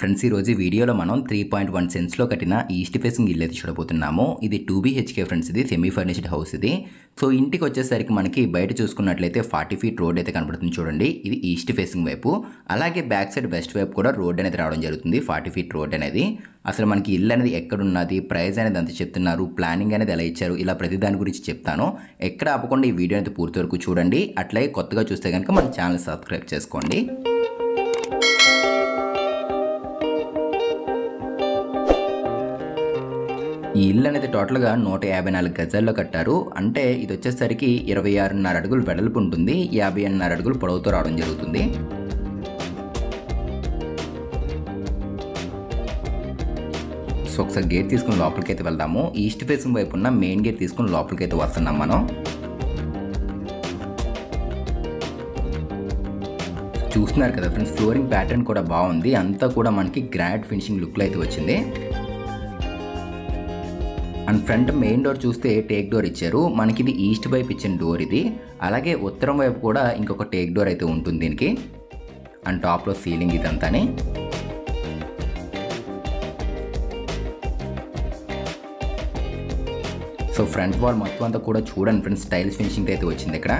friends ఈరోజు ఈ వీడియోలో మనం త్రీ పాయింట్ వన్ సెన్స్లో కట్టిన ఈస్ట్ ఫేసింగ్ ఇల్లు అయితే చూడబోతున్నాము ఇది టూ బీహెచ్కే ఫ్రెండ్స్ ఇది సెమీ ఫర్నిష్డ్ హౌస్ ఇది సో ఇంటికి వచ్చేసరికి మనకి బయట చూసుకున్నట్లయితే ఫార్టీ ఫీట్ రోడ్ అయితే కనబడుతుంది చూడండి ఇది ఈస్ట్ ఫేసింగ్ వైపు అలాగే బ్యాక్ సైడ్ వెస్ట్ వైపు కూడా రోడ్ అనేది రావడం జరుగుతుంది ఫార్టీ ఫీట్ రోడ్ అనేది అసలు మనకి ఇల్లు అనేది ఎక్కడున్నది ప్రైస్ అనేది అంత చెప్తున్నారు ప్లానింగ్ అనేది ఎలా ఇచ్చారు ఇలా ప్రతి దాని గురించి చెప్తాను ఎక్కడ ఆపకుండా ఈ వీడియో అనేది పూర్తి వరకు చూడండి అట్లాగే కొత్తగా చూస్తే కనుక మన ఛానల్ సబ్స్క్రైబ్ చేసుకోండి ఈ ఇల్లు అనేది టోటల్గా నూట యాభై నాలుగు గజాల్లో కట్టారు అంటే ఇది వచ్చేసరికి ఇరవై ఆరున్నర అడుగులు వెడల్పు ఉంటుంది యాభై ఎన్నర అడుగులు పొడవుతో రావడం జరుగుతుంది సో ఒకసారి గేట్ తీసుకుని లోపలికి అయితే వెళ్దాము ఈస్ట్ ఫేసింగ్ వైపు ఉన్న మెయిన్ గేట్ తీసుకుని లోపలికి అయితే వస్తున్నాం మనం చూస్తున్నారు కదా ఫ్రెండ్స్ ఫ్లోరింగ్ ప్యాటర్న్ కూడా బాగుంది అంతా కూడా మనకి గ్రాండ్ ఫినిషింగ్ లుక్లో అయితే వచ్చింది అండ్ ఫ్రంట్ మెయిన్ డోర్ చూస్తే టేక్ డోర్ ఇచ్చారు మనకి ఇది ఈస్ట్ వైపు ఇచ్చిన డోర్ ఇది అలాగే ఉత్తరం వైపు కూడా ఇంకొక టేక్ డోర్ అయితే ఉంటుంది దీనికి అండ్ టాప్లో సీలింగ్ ఇదంతాని సో ఫ్రంట్ వాల్ మొత్తం అంతా కూడా చూడండి ఫ్రెండ్స్ స్టైల్స్ ఫినిషింగ్ అయితే వచ్చింది ఇక్కడ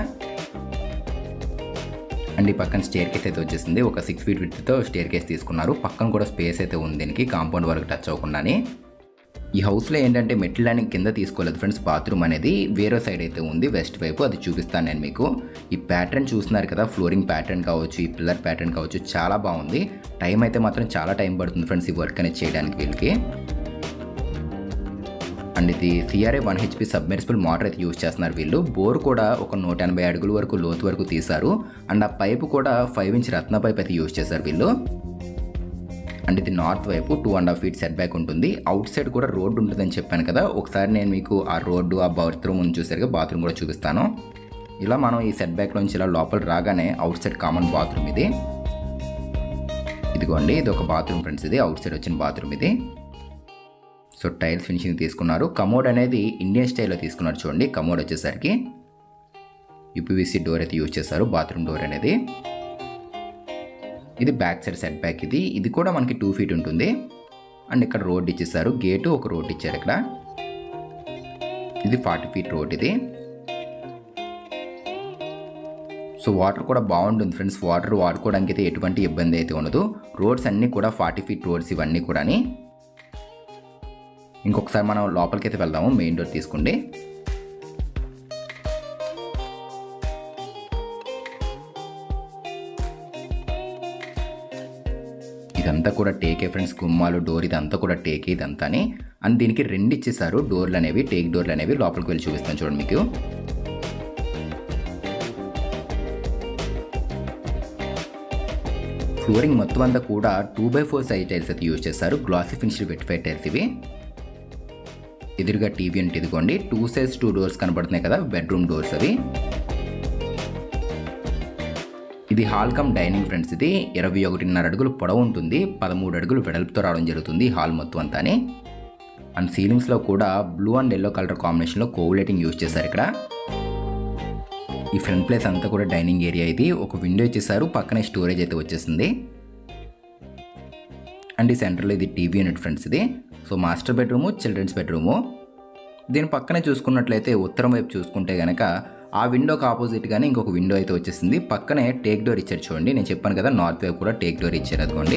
అండ్ ఈ పక్కన స్టేర్ కేస్ అయితే వచ్చేసింది ఒక సిక్స్ ఫీట్ విడ్త్తో స్టేర్ కేస్ తీసుకున్నారు పక్కన కూడా స్పేస్ అయితే ఉంది దీనికి కాంపౌండ్ వరకు టచ్ అవ్వకుండానే ఈ హౌస్లో ఏంటంటే మెట్ల ల్యాండింగ్ కింద తీసుకోలేదు ఫ్రెండ్స్ బాత్రూమ్ అనేది వేరే సైడ్ అయితే ఉంది వెస్ట్ వైపు అది చూపిస్తాను నేను మీకు ఈ ప్యాటర్న్ చూస్తున్నారు కదా ఫ్లోరింగ్ ప్యాటర్న్ కావచ్చు ఈ పిల్లర్ ప్యాటర్న్ కావచ్చు చాలా బాగుంది టైం అయితే మాత్రం చాలా టైం పడుతుంది ఫ్రెండ్స్ ఈ వర్క్ అనేది చేయడానికి వీళ్ళకి అండ్ ఇది CRA one HP submersible motor అయితే యూజ్ చేస్తున్నారు వీళ్ళు బోర్ కూడా ఒక నూట ఎనభై అడుగుల వరకు లోతు వరకు తీశారు అండ్ ఆ పైపు కూడా ఫైవ్ ఇంచ్ రత్న పైప్ అయితే యూజ్ చేశారు వీళ్ళు అండ్ ఇది నార్త్ వైపు two and half feet set back ఉంటుంది అవుట్ సైడ్ కూడా రోడ్డు ఉంటుందని చెప్పాను కదా ఒకసారి నేను మీకు ఆ రోడ్డు ఆ బాత్రూమ్ ఉంది చూసారుగా బాత్రూమ్ కూడా చూపిస్తాను ఇలా మనం ఈ సెట్ బ్యాక్ నుంచి ఇలా లోపల రాగానే అవుట్ సైడ్ కామన్ బాత్రూమ్ ఇది ఇదిగోండి ఇది ఒక బాత్రూమ్ ఫ్రెండ్స్ ఇది అవుట్ సైడ్ వచ్చిన బాత్రూమ్ ఇది సో టైల్స్ ఫినిషింగ్ తీసుకున్నారు కమోడ్ అనేది ఇండియన్ స్టైల్లో తీసుకున్నారు చూడండి కమోడ్ వచ్చేసరికి యూపీవీసీ డోర్ అయితే యూజ్ చేశారు బాత్రూమ్ డోర్ అనేది ఇది బ్యాక్ సైడ్ సెట్ బ్యాక్ ఇది ఇది కూడా మనకి టూ ఫీట్ ఉంటుంది అండ్ ఇక్కడ రోడ్ ఇచ్చేసారు గేటు ఒక రోడ్ ఇచ్చారు ఇక్కడ ఇది ఫార్టీ ఫీట్ రోడ్ ఇది సో వాటర్ కూడా బాగుంటుంది ఫ్రెండ్స్ వాటర్ వాడుకోవడానికి అయితే ఎటువంటి ఇబ్బంది అయితే ఉండదు రోడ్స్ అన్నీ కూడా ఫార్టీ ఫీట్ రోడ్స్ ఇవన్నీ కూడాని ఇంకొకసారి మనం లోపలికి అయితే వెళ్దాము మెయిన్ డోర్ తీసుకోండి ఇదంతా కూడా టేకే ఫ్రెండ్స్ గుమ్మాలు డోర్ ఇదంతా కూడా టేకే ఇదంతాని అండ్ దీనికి రెండు ఇచ్చేసారు డోర్లు అనేవి టేక్ డోర్లు అనేవి లోపలికి వెళ్ళి చూపిస్తాను చూడండి మీకు ఫ్లోరింగ్ మొత్తం అంతా కూడా two by four size tiles అయితే యూజ్ చేస్తారు గ్లాసీ ఫినిష్ వెట్ఫైడ్ టైల్స్ ఇవి ఎదురుగా టీవీ అంటే ఇదిగోండి టూ సైజ్ టూ డోర్స్ కనబడుతున్నాయి కదా బెడ్రూమ్ డోర్స్ అవి ఇది హాల్ కమ్ డైనింగ్ ఫ్రెండ్స్ ఇది ఇరవై ఒకటిన్నర అడుగులు పొడవు ఉంటుంది పదమూడు అడుగులు వెడల్పుతో రావడం జరుగుతుంది హాల్ మొత్తం అంతాని అండ్ సీలింగ్స్లో కూడా బ్లూ అండ్ ఎల్లో కలర్ కాంబినేషన్లో కోవులైటింగ్ యూజ్ చేశారు ఇక్కడ ఈ ఫ్రంట్ ప్లేస్ అంతా కూడా డైనింగ్ ఏరియా ఇది ఒక విండో ఇచ్చేసారు పక్కనే స్టోరేజ్ అయితే వచ్చేసింది అండ్ ఈ సెంటర్లో ఇది టీవీ యూనిట్ ఫ్రెండ్స్ ఇది so master bedroom children's bedroom దీని పక్కనే చూసుకున్నట్లయితే ఉత్తరం వైపు చూసుకుంటే కనుక ఆ విండోకి ఆపోజిట్గానే ఇంకొక విండో అయితే వచ్చేసింది పక్కనే టేక్ డోర్ ఇచ్చారు చూడండి నేను చెప్పాను కదా నార్త్ వైపు కూడా టేక్ డోర్ ఇచ్చారు అదిగోండి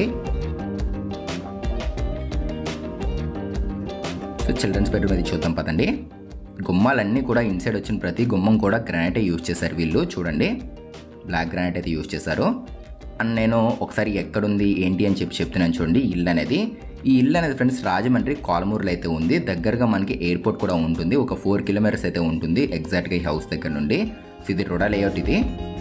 సో చిల్డ్రన్స్ బెడ్రూమ్ అది చూద్దాం పదండి గుమ్మాలన్నీ కూడా ఇన్సైడ్ వచ్చిన ప్రతి గుమ్మం కూడా గ్రానైటే యూజ్ చేశారు వీళ్ళు చూడండి బ్లాక్ గ్రానైట్ అయితే యూజ్ చేశారు అండ్ నేను ఒకసారి ఎక్కడుంది ఏంటి అని చెప్పి చెప్తున్నాను చూడండి ఇల్లు అనేది ఈ ఇల్లు అనేది ఫ్రెండ్స్ రాజమండ్రి కాలమూరులో అయితే ఉంది దగ్గరగా మనకి ఎయిర్పోర్ట్ కూడా ఉంటుంది ఒక ఫోర్ కిలోమీటర్స్ అయితే ఉంటుంది ఎగ్జాక్ట్గా ఈ హౌస్ దగ్గర నుండి సో ఇది రుడా లేఅవుట్ ఇది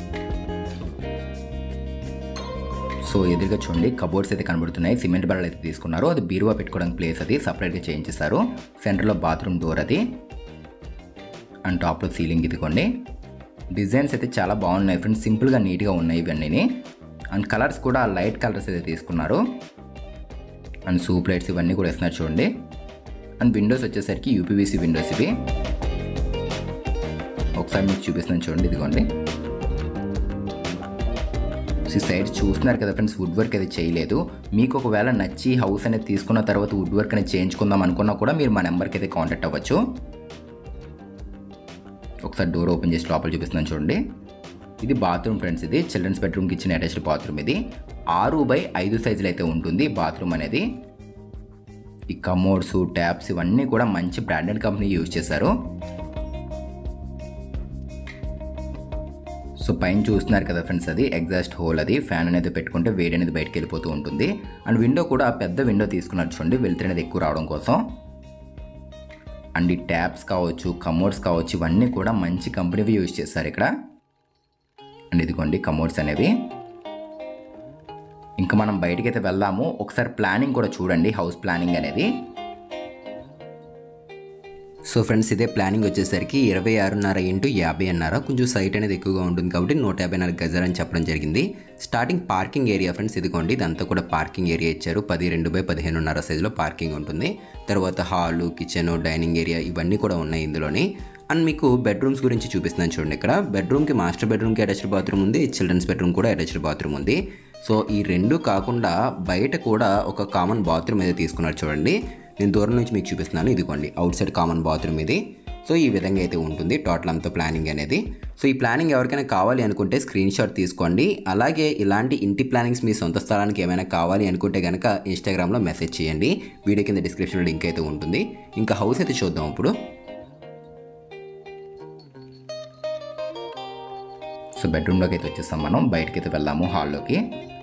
సో ఎదురుగా చూడండి కబోర్డ్స్ అయితే కనబడుతున్నాయి సిమెంట్ బర్రలు అయితే తీసుకున్నారు అది బీరువా పెట్టుకోవడానికి ప్లేస్ అది సపరేట్గా చేయించేస్తారు సెంటర్లో బాత్రూమ్ డోర్ అది అండ్ టాప్లో సీలింగ్ ఇదిగోండి డిజైన్స్ అయితే చాలా బాగున్నాయి ఫ్రెండ్స్ సింపుల్గా నీట్గా ఉన్నాయి ఇవన్నీ అండ్ కలర్స్ కూడా లైట్ కలర్స్ అయితే తీసుకున్నారు అండ్ సూప్ లైట్స్ ఇవన్నీ కూడా వేస్తున్నారు చూడండి అండ్ విండోస్ వచ్చేసరికి యూపీవీసీ విండోస్ ఇవి ఒకసారి మీకు చూపిస్తున్నాను చూడండి ఇదిగోండి ఈ సైడ్ చూస్తున్నారు కదా ఫ్రెండ్స్ వుడ్ వర్క్ అయితే చేయలేదు మీకు ఒకవేళ నచ్చి హౌస్ అనేది తీసుకున్న తర్వాత వుడ్ వర్క్ అనేది చేయించుకుందాం అనుకున్నా కూడా మీరు మా నెంబర్కి అయితే కాంటాక్ట్ అవ్వచ్చు ఒకసారి డోర్ ఓపెన్ చేసి లోపల చూపిస్తున్నాను చూడండి ఇది బాత్రూమ్ ఫ్రెండ్స్ ఇది చిల్డ్రన్స్ బెడ్రూమ్కి ఇచ్చిన అటాచ్డ్ బాత్రూమ్ ఇది ఆరు బై ఐదు సైజులు అయితే ఉంటుంది బాత్రూమ్ అనేది ఈ కమోడ్స్ ట్యాప్స్ ఇవన్నీ కూడా మంచి బ్రాండెడ్ కంపెనీ యూజ్ చేశారు సో పైన చూస్తున్నారు కదా ఫ్రెండ్స్ అది ఎగ్జాస్ట్ హోల్ అది ఫ్యాన్ అనేది పెట్టుకుంటే వేడి అనేది బయటకు వెళ్ళిపోతూ ఉంటుంది అండ్ విండో కూడా పెద్ద విండో తీసుకున్నారు చూడండి వెళ్తురు అనేది ఎక్కువ రావడం కోసం అండ్ ఈ ట్యాప్స్ కావచ్చు కమోడ్స్ కావచ్చు ఇవన్నీ కూడా మంచి కంపెనీవి యూజ్ చేస్తారు ఇక్కడ అండ్ ఇదిగోండి కమోడ్స్ అనేవి ఇంకా మనం బయటికి అయితే వెళ్దాము ఒకసారి ప్లానింగ్ కూడా చూడండి హౌస్ ప్లానింగ్ అనేది సో ఫ్రెండ్స్ ఇదే ప్లానింగ్ వచ్చేసరికి ఇరవై ఆరున్నర ఇంటూ యాభై అన్నారా కొంచెం సైట్ అనేది ఎక్కువగా ఉంటుంది కాబట్టి నూట యాభై నాలుగు గజాలు అని చెప్పడం జరిగింది స్టార్టింగ్ పార్కింగ్ ఏరియా ఫ్రెండ్స్ ఇదిగోండి ఇదంతా కూడా పార్కింగ్ ఏరియా ఇచ్చారు పది రెండు బై పదిహేనున్నర సైజులో పార్కింగ్ ఉంటుంది తర్వాత హాలు కిచెన్ డైనింగ్ ఏరియా ఇవన్నీ కూడా ఉన్నాయి ఇందులోని అండ్ మీకు బెడ్రూమ్స్ గురించి చూపిస్తున్నాను చూడండి ఇక్కడ బెడ్రూమ్కి మాస్టర్ బెడ్రూమ్కి అటాచ్డ్ బాత్రూమ్ ఉంది చిల్డ్రన్స్ బెడ్రూమ్ కూడా అటాచ్డ్ బాత్రూమ్ ఉంది సో ఈ రెండు కాకుండా బయట కూడా ఒక కామన్ బాత్రూమ్ అయితే తీసుకున్నారు చూడండి నేను దూరం నుంచి మీకు చూపిస్తున్నాను ఇదిగోండి అవుట్ సైడ్ కామన్ బాత్రూమ్ ఇది సో ఈ విధంగా అయితే ఉంటుంది టోటల్ అంతా ప్లానింగ్ అనేది సో ఈ ప్లానింగ్ ఎవరికైనా కావాలి అనుకుంటే స్క్రీన్ షాట్ తీసుకోండి అలాగే ఇలాంటి ఇంటి ప్లానింగ్స్ మీ సొంత స్థలానికి ఏమైనా కావాలి అనుకుంటే కనుక ఇన్స్టాగ్రామ్లో మెసేజ్ చేయండి వీడియో కింద డిస్క్రిప్షన్లో లింక్ అయితే ఉంటుంది ఇంకా హౌస్ అయితే చూద్దాం ఇప్పుడు సో బెడ్రూమ్లోకి అయితే వచ్చేస్తాం మనం బయటకి అయితే వెళ్దాము హాల్లోకి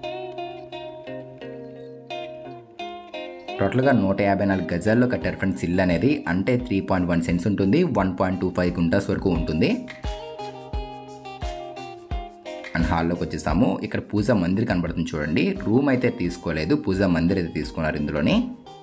టోటల్గా నూట యాభై నాలుగు గజాల్లో కట్టారు ఫ్రెండ్స్ ఇల్లు అనేది అంటే త్రీ పాయింట్ వన్ సెంట్స్ ఉంటుంది one point two five guntas వరకు ఉంటుంది అండ్ హాల్లోకి వచ్చేసాము ఇక్కడ పూజా మందిర్ కనబడుతుంది చూడండి రూమ్ అయితే తీసుకోలేదు పూజా మందిర్ అయితే తీసుకున్నారు ఇందులోని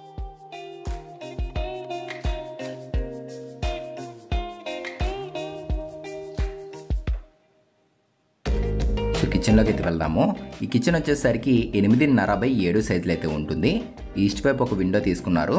సో కిచెన్లోకి అయితే వెళ్దాము ఈ కిచెన్ వచ్చేసరికి ఎనిమిదిన్నర బై ఏడు సైజులు అయితే ఉంటుంది ఈస్ట్ వైపు ఒక విండో తీసుకున్నారు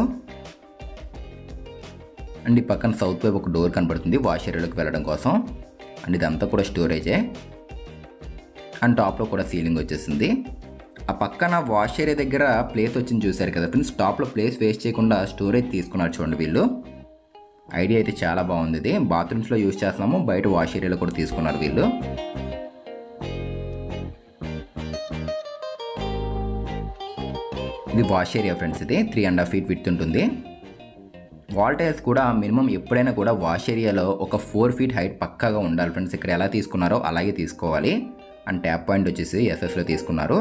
అండ్ ఈ పక్కన సౌత్ వైపు ఒక డోర్ కనబడుతుంది వాష్ ఏరియాలోకి వెళ్ళడం కోసం అండ్ ఇదంతా కూడా స్టోరేజే అండ్ టాప్లో కూడా సీలింగ్ వచ్చేసింది ఆ పక్కన వాష్ ఏరియా దగ్గర ప్లేస్ వచ్చింది చూసారు కదా ఫ్రెండ్స్ టాప్లో ప్లేస్ వేస్ట్ చేయకుండా స్టోరేజ్ తీసుకున్నారు చూడండి వీళ్ళు ఐడియా అయితే చాలా బాగుంది ఇది బాత్రూమ్స్లో యూజ్ చేస్తున్నాము బయట వాష్ ఏరియాలో కూడా తీసుకున్నారు వీళ్ళు ఇది వాష్ ఏరియా ఫ్రెండ్స్ ఇది three and half feet with ఉంటుంది వాల్ టైల్స్ కూడా మినిమం ఎప్పుడైనా కూడా వాష్ ఏరియాలో ఒక ఫోర్ ఫీట్ హైట్ పక్కాగా ఉండాలి ఫ్రెండ్స్ ఇక్కడ ఎలా తీసుకున్నారో అలాగే తీసుకోవాలి అండ్ ట్యాప్ పాయింట్ వచ్చేసి ఎస్ఎస్లో తీసుకున్నారు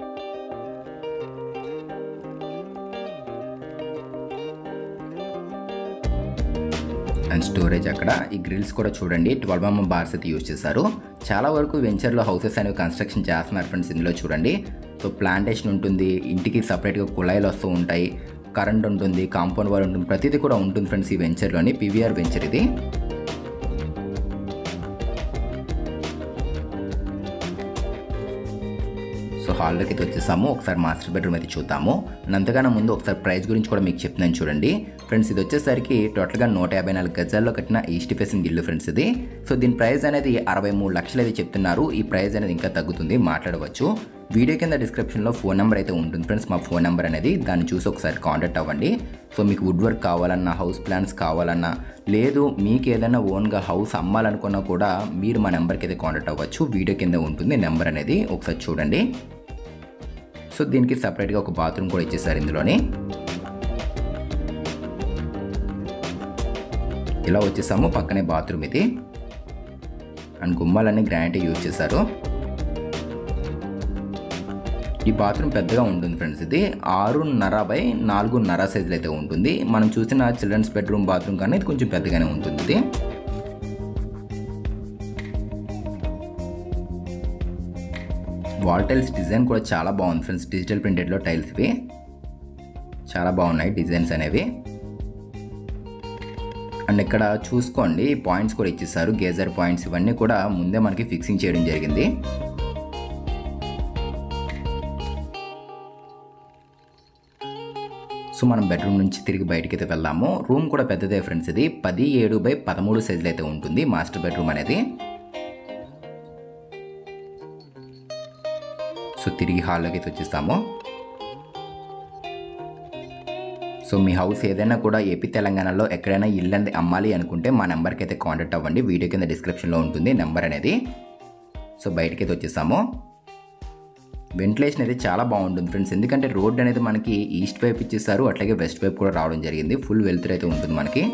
అండ్ స్టోరేజ్ అక్కడ ఈ గ్రిల్స్ కూడా చూడండి ట్వెల్వ్ ఎంఎం బార్స్ అయితే యూజ్ చేశారు చాలా వరకు వెంచర్లో హౌసెస్ అనేవి కన్స్ట్రక్షన్ చేస్తున్నారు ఫ్రెండ్స్ ఇందులో చూడండి సో ప్లాంటేషన్ ఉంటుంది ఇంటికి సపరేట్గా కుళాయిలు వస్తూ ఉంటాయి కరెంట్ ఉంటుంది కాంపౌండ్ వాల్ ఉంటుంది ప్రతిదీ కూడా ఉంటుంది ఫ్రెండ్స్ ఈ వెంచర్లోని పీవీఆర్ వెంచర్ ఇది సో హాల్లోకి అయితే వచ్చేసాము ఒకసారి మాస్టర్ బెడ్రూమ్ అయితే చూద్దాము అండ్ అంతకన్నా ముందు ఒకసారి ప్రైస్ గురించి కూడా మీకు చెప్తున్నాను చూడండి ఫ్రెండ్స్ ఇది వచ్చేసరికి టోటల్గా నూట యాభై నాలుగు గజాల్లో కట్టిన ఈస్ట్ ఫేసింగ్ ఇల్లు ఫ్రెండ్స్ ఇది సో దీని ప్రైస్ అనేది అరవై మూడు లక్షలు అయితే చెప్తున్నారు ఈ ప్రైస్ అనేది ఇంకా తగ్గుతుంది మాట్లాడవచ్చు వీడియో కింద డిస్క్రిప్షన్లో ఫోన్ నెంబర్ అయితే ఉంటుంది ఫ్రెండ్స్ మా ఫోన్ నెంబర్ అనేది దాన్ని చూసి ఒకసారి కాంటాక్ట్ అవ్వండి సో మీకు వుడ్ వర్క్ కావాలన్నా హౌస్ ప్లాన్స్ కావాలన్నా లేదు మీకు ఏదైనా ఓన్గా హౌస్ అమ్మాలనుకున్నా కూడా మీరు మా నెంబర్కి అయితే కాంటాక్ట్ అవ్వచ్చు వీడియో కింద ఉంటుంది నెంబర్ అనేది ఒకసారి చూడండి సో దీనికి సపరేట్గా ఒక బాత్రూమ్ కూడా ఇచ్చేసారు ఇందులోని ఇలా వచ్చేసాము పక్కనే బాత్రూమ్ ఇది అండ్ గుమ్మాలన్నీ గ్రానైట్ యూజ్ చేశారు ఈ బాత్రూమ్ పెద్దగా ఉంటుంది ఫ్రెండ్స్ ఇది ఆరున్నర బై నాలుగున్నర సైజులు అయితే ఉంటుంది మనం చూసిన చిల్డ్రన్స్ బెడ్రూమ్ బాత్రూమ్ కానీ ఇది కొంచెం పెద్దగానే ఉంటుంది ఇది వాల్ టైల్స్ డిజైన్ కూడా చాలా బాగుంది ఫ్రెండ్స్ డిజిటల్ ప్రింటెడ్లో టైల్స్ ఇవి చాలా బాగున్నాయి డిజైన్స్ అనేవి అండ్ ఇక్కడ చూసుకోండి పాయింట్స్ కూడా ఇచ్చేసారు గేజర్ పాయింట్స్ ఇవన్నీ కూడా ముందే మనకి ఫిక్సింగ్ చేయడం జరిగింది సో మనం బెడ్రూమ్ నుంచి తిరిగి బయటికి అయితే వెళ్దాము రూమ్ కూడా పెద్దదే ఫ్రెండ్స్ ఇది పది ఏడు బై పదమూడు సైజులు అయితే ఉంటుంది మాస్టర్ బెడ్రూమ్ అనేది సో తిరిగి హాల్లోకి అయితే వచ్చేస్తాము సో మీ హౌస్ ఏదైనా కూడా ఏపీ తెలంగాణలో ఎక్కడైనా ఇల్లు అనేది అమ్మాలి అనుకుంటే మా నెంబర్కి అయితే కాంటాక్ట్ అవ్వండి వీడియో కింద డిస్క్రిప్షన్లో ఉంటుంది నెంబర్ అనేది సో బయటకి అయితే వచ్చేసాము వెంటిలేషన్ అయితే చాలా బాగుంటుంది ఫ్రెండ్స్ ఎందుకంటే రోడ్ అనేది మనకి ఈస్ట్ వైపు ఇచ్చేస్తారు అట్లాగే వెస్ట్ వైపు కూడా రావడం జరిగింది ఫుల్ వెళ్తురు అయితే ఉంటుంది మనకి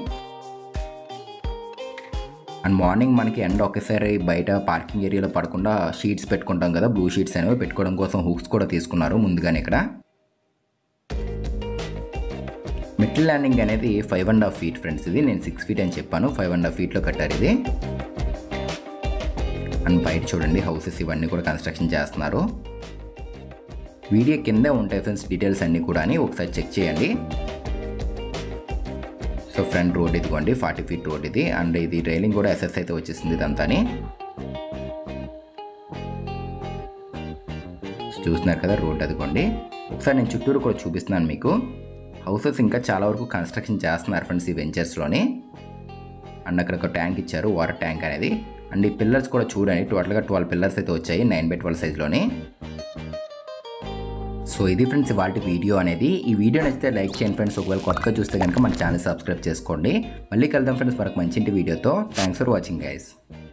అండ్ మార్నింగ్ మనకి ఎండ ఒకేసారి బయట పార్కింగ్ ఏరియాలో పడకుండా షీట్స్ పెట్టుకుంటాం కదా బ్లూ షీట్స్ అనేవి పెట్టుకోవడం కోసం హుక్స్ కూడా తీసుకున్నారు ముందుగానే ఇక్కడ మిడిల్ ల్యాండింగ్ అనేది five and half feet friends ఇది నేను సిక్స్ ఫీట్ అని చెప్పాను ఫైవ్ అండ్ హాఫ్ ఫీట్లో కట్టారు ఇది అండ్ బయట చూడండి హౌసెస్ ఇవన్నీ కూడా కన్స్ట్రక్షన్ చేస్తున్నారు వీడియో కిందే ఉంటాయి ఫ్రెండ్స్ డీటెయిల్స్ అన్నీ కూడా అని ఒకసారి చెక్ చేయండి సో ఫ్రంట్ రోడ్ ఇదిగోండి ఫార్టీ ఫీట్ రోడ్ ఇది అండ్ ఇది రైలింగ్ కూడా ఎస్ఎస్ అయితే వచ్చేసింది ఇదంతాని సో చూస్తున్నారు కదా రోడ్ అదిగోండి ఒకసారి నేను చుట్టూరు కూడా చూపిస్తున్నాను మీకు హౌసెస్ ఇంకా చాలా వరకు కన్స్ట్రక్షన్ చేస్తున్నారు ఫ్రెండ్స్ ఈ వెంచర్స్లోని అండ్ అక్కడ ఒక ట్యాంక్ ఇచ్చారు వాటర్ ట్యాంక్ అనేది అండ్ ఈ పిల్లర్స్ కూడా చూడండి టోటల్గా ట్వెల్వ్ పిల్లర్స్ అయితే వచ్చాయి నైన్ బై ట్వెల్వ్ సైజ్లోని సో ఇది ఫ్రెండ్స్ వాటి వీడియో అనేది ఈ వీడియో నచ్చితే లైక్ చేయండి ఫ్రెండ్స్ ఒకవేళ కొత్తగా చూస్తే కనుక మన ఛానల్ సబ్స్క్రైబ్ చేసుకోండి మళ్ళీ కలుద్దాం ఫ్రెండ్స్ మరొక మంచి వీడియోతో థ్యాంక్స్ ఫర్ వాచింగ్ గైస్